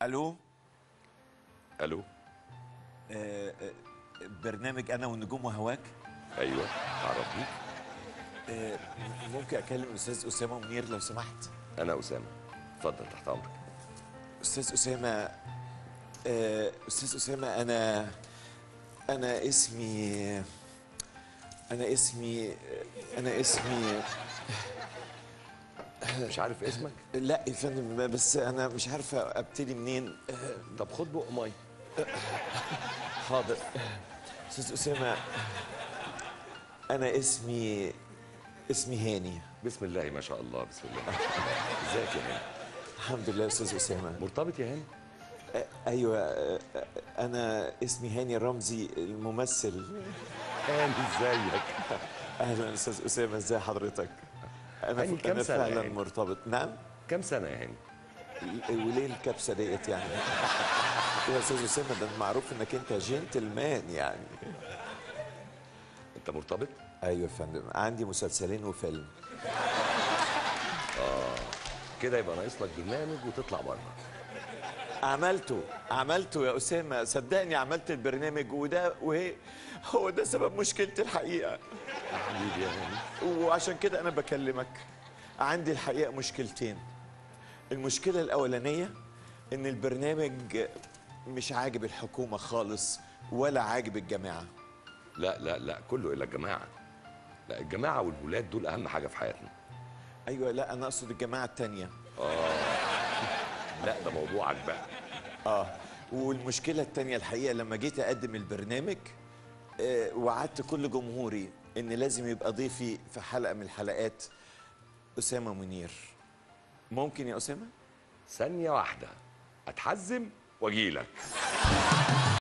الو الو آه، آه، برنامج انا والنجوم وهواك ايوه عرفني آه، ممكن اكلم الاستاذ اسامه منير لو سمحت انا اسامه اتفضل تحت امرك استاذ اسامه آه، استاذ اسامه انا انا اسمي انا اسمي انا اسمي مش عارف اسمك لا يا فندم بس انا مش عارفه ابتدي منين آه، طب خد بق ميه حاضر استاذ اسامه انا اسمي اسمي هاني بسم الله ما شاء الله بسم الله ازيك يا هاني الحمد لله يا استاذ اسامه مرتبط يا هاني آه، ايوه آه، آه، انا اسمي هاني رمزي الممثل هاني ازيك اهلا استاذ اسامه ازي حضرتك انا هاني كام انا سنة فعلا يعني؟ مرتبط نعم كم سنه يا هاني وليه الكبسه ديت يعني يا استاذ اسامه ده معروف انك انت جنتلمان يعني انت مرتبط ايوه يا فندم عندي مسلسلين وفيلم كده يبقى ناقص لك برنامج وتطلع بره عملته عملته يا اسامه صدقني عملت البرنامج وده وهي هو ده سبب مشكلتي الحقيقه حبيبي يا هاني وعشان كده انا بكلمك عندي الحقيقه مشكلتين المشكله الاولانيه ان البرنامج مش عاجب الحكومه خالص ولا عاجب الجماعه لا لا لا كله الا الجماعه لا الجماعه والولاد دول اهم حاجه في حياتنا ايوه لا انا اقصد الجماعه التانيه لا ده موضوعك بقى اه والمشكله التانيه الحقيقه لما جيت اقدم البرنامج آه وعدت كل جمهوري ان لازم يبقى ضيفي في حلقه من الحلقات اسامه منير ممكن يا اسامه ثانيه واحده اتحزم واجيلك